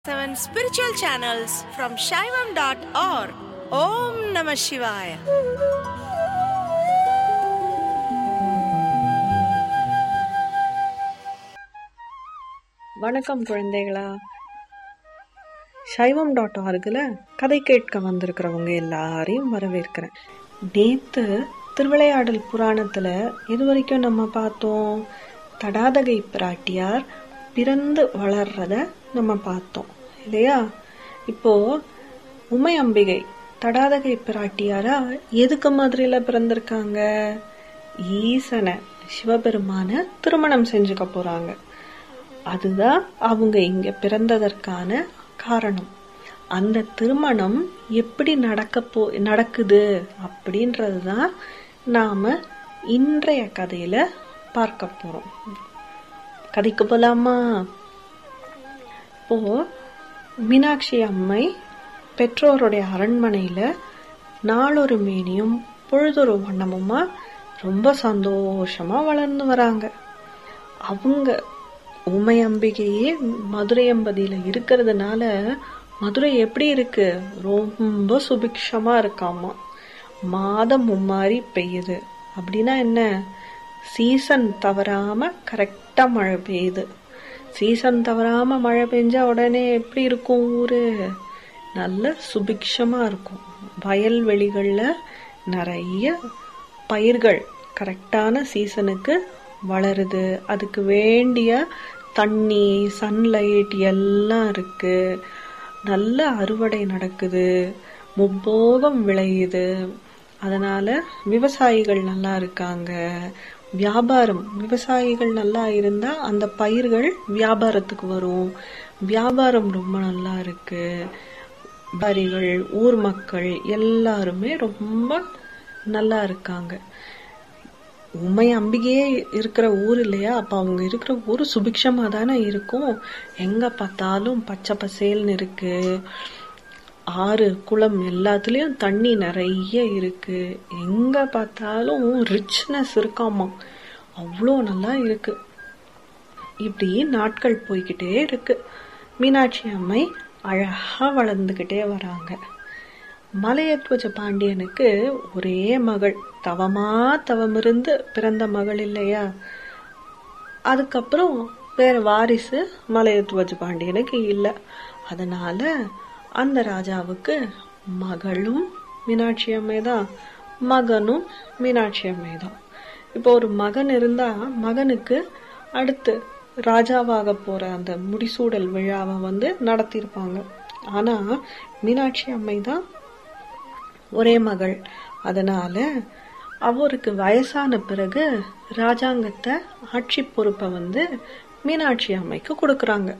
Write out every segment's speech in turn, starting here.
seven spiritual channels from Shaivam.org. Om Namah Shivaya. வணக்கம் குழந்தைகளா சைவம் டாட் ஆர்கில் கதை கேட்க வந்திருக்கிறவங்க எல்லாரையும் வரவேற்கிறேன் நேத்து திருவிளையாடல் புராணத்துல இது வரைக்கும் நம்ம பார்த்தோம் தடாதகை பிராட்டியார் பிறந்து வளர்றத நம்ம பார்த்தோம் இல்லையா இப்போ உமை அம்பிகை தடாதகை பிராட்டியாரா எதுக்கு மதுரையில பிறந்திருக்காங்க ஈசனை சிவபெருமான திருமணம் செஞ்சுக்க போறாங்க அதுதான் அவங்க இங்க பிறந்ததற்கான காரணம் அந்த திருமணம் எப்படி நடக்க போ நடக்குது அப்படின்றது தான் நாம இன்றைய கதையில பார்க்க போறோம் கதைக்கு போலாமா இப்போ மீனாட்சி அம்மை பெற்றோருடைய அரண்மனையில நாளொரு மேனியும் பொழுதொரு வண்ணமுமா ரொம்ப சந்தோஷமா வளர்ந்து வராங்க அவங்க உமை அம்பிகையே மதுரை அம்பதியில இருக்கிறதுனால மதுரை எப்படி இருக்கு ரொம்ப சுபிக்ஷமா இருக்காமா மாதம் மும்மாரி பெய்யுது அப்படின்னா என்ன சீசன் தவறாம கரெக்டா மழை பெய்யுது சீசன் தவறாம மழை பெஞ்சா உடனே எப்படி இருக்கும் ஊரு நல்ல சுபிக்ஷமா இருக்கும் வயல்வெளிகள்ல நிறைய பயிர்கள் கரெக்டான சீசனுக்கு வளருது அதுக்கு வேண்டிய தண்ணி சன்லைட் எல்லாம் இருக்கு நல்ல அறுவடை நடக்குது முப்போகம் விளையுது அதனால விவசாயிகள் நல்லா இருக்காங்க வியாபாரம் விவசாயிகள் நல்லா இருந்தா அந்த பயிர்கள் வியாபாரத்துக்கு வரும் வியாபாரம் ரொம்ப நல்லா இருக்கு வியாபாரிகள் ஊர் மக்கள் எல்லாருமே ரொம்ப நல்லா இருக்காங்க உண்மை அம்பிகையே இருக்கிற ஊர் இல்லையா அப்ப அவங்க இருக்கிற ஊர் சுபிக்ஷமா தானே இருக்கும் எங்க பார்த்தாலும் பச்சை பசேல்னு இருக்கு ஆறு குளம் எல்லாத்துலயும் தண்ணி நிறைய இருக்கு எங்க பார்த்தாலும் ரிச்னஸ் இருக்காமா அவ்வளோ நல்லா இருக்கு இப்படி நாட்கள் போய்கிட்டே இருக்கு மீனாட்சி அம்மை அழகா வளர்ந்துகிட்டே வராங்க மலையத்வஜ பாண்டியனுக்கு ஒரே மகள் தவமா தவமிருந்து பிறந்த மகள் இல்லையா அதுக்கப்புறம் வேற வாரிசு மலையத்வஜ பாண்டியனுக்கு இல்லை அதனால அந்த ராஜாவுக்கு மகளும் மீனாட்சி அம்மை தான் மகனும் மீனாட்சி அம்மை தான் இப்போ ஒரு மகன் இருந்தா மகனுக்கு அடுத்து ராஜாவாக போற அந்த முடிசூடல் விழாவை வந்து நடத்தியிருப்பாங்க ஆனா மீனாட்சி அம்மை தான் ஒரே மகள் அதனால அவருக்கு வயசான பிறகு ராஜாங்கத்தை ஆட்சி பொறுப்பை வந்து மீனாட்சி அம்மைக்கு கொடுக்கறாங்க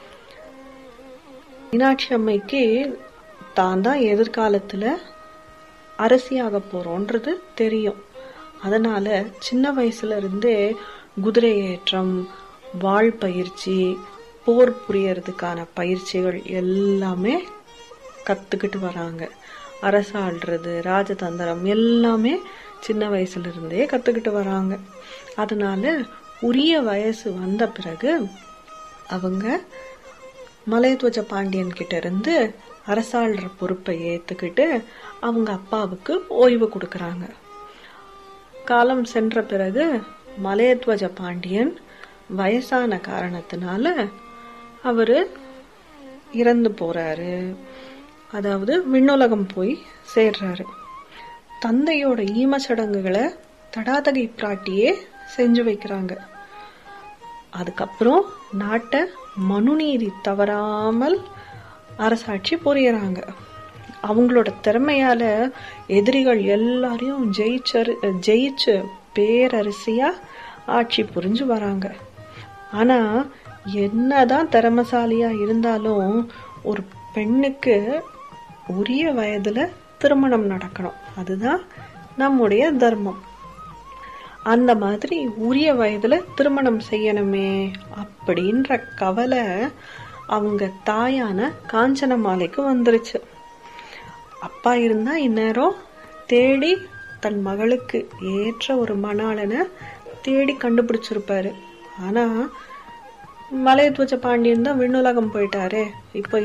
மீனாட்சி அம்மைக்கு தான் தான் எதிர்காலத்துல அரசியாக போறோன்றது தெரியும் அதனால சின்ன வயசுல இருந்தே குதிரை ஏற்றம் வாழ் பயிற்சி போர் புரியறதுக்கான பயிற்சிகள் எல்லாமே கத்துக்கிட்டு வராங்க அரசாள்றது ராஜதந்திரம் எல்லாமே சின்ன வயசுல இருந்தே கத்துக்கிட்டு வராங்க அதனால உரிய வயசு வந்த பிறகு அவங்க மலையத்வஜ பாண்டியன் கிட்ட இருந்து அரசாள்ற பொறுப்பை ஏத்துக்கிட்டு அவங்க அப்பாவுக்கு ஓய்வு கொடுக்கறாங்க காலம் சென்ற பிறகு மலையத்வஜ பாண்டியன் வயசான காரணத்தினால அவரு இறந்து போறாரு அதாவது விண்ணுலகம் போய் சேர்றாரு தந்தையோட ஈம சடங்குகளை தடாதகை பிராட்டியே செஞ்சு வைக்கிறாங்க அதுக்கப்புறம் நாட்டை மனுநீதி தவறாமல் அரசாட்சி புரியறாங்க அவங்களோட திறமையால எதிரிகள் எல்லாரையும் ஜெயிச்சரு ஜெயிச்சு பேரரசியா ஆட்சி புரிஞ்சு வராங்க ஆனா என்னதான் திறமசாலியா இருந்தாலும் ஒரு பெண்ணுக்கு உரிய வயதுல திருமணம் நடக்கணும் அதுதான் நம்முடைய தர்மம் அந்த மாதிரி உரிய வயதுல திருமணம் செய்யணுமே அப்படின்ற கவலை அவங்க தாயான காஞ்சனமாலைக்கு வந்துருச்சு அப்பா இருந்தா இந்நேரம் தேடி தன் மகளுக்கு ஏற்ற ஒரு மணாளனை தேடி கண்டுபிடிச்சிருப்பாரு ஆனா மலையத்வஜ பாண்டியன் தான் விண்ணுலகம் போயிட்டாரே இப்போ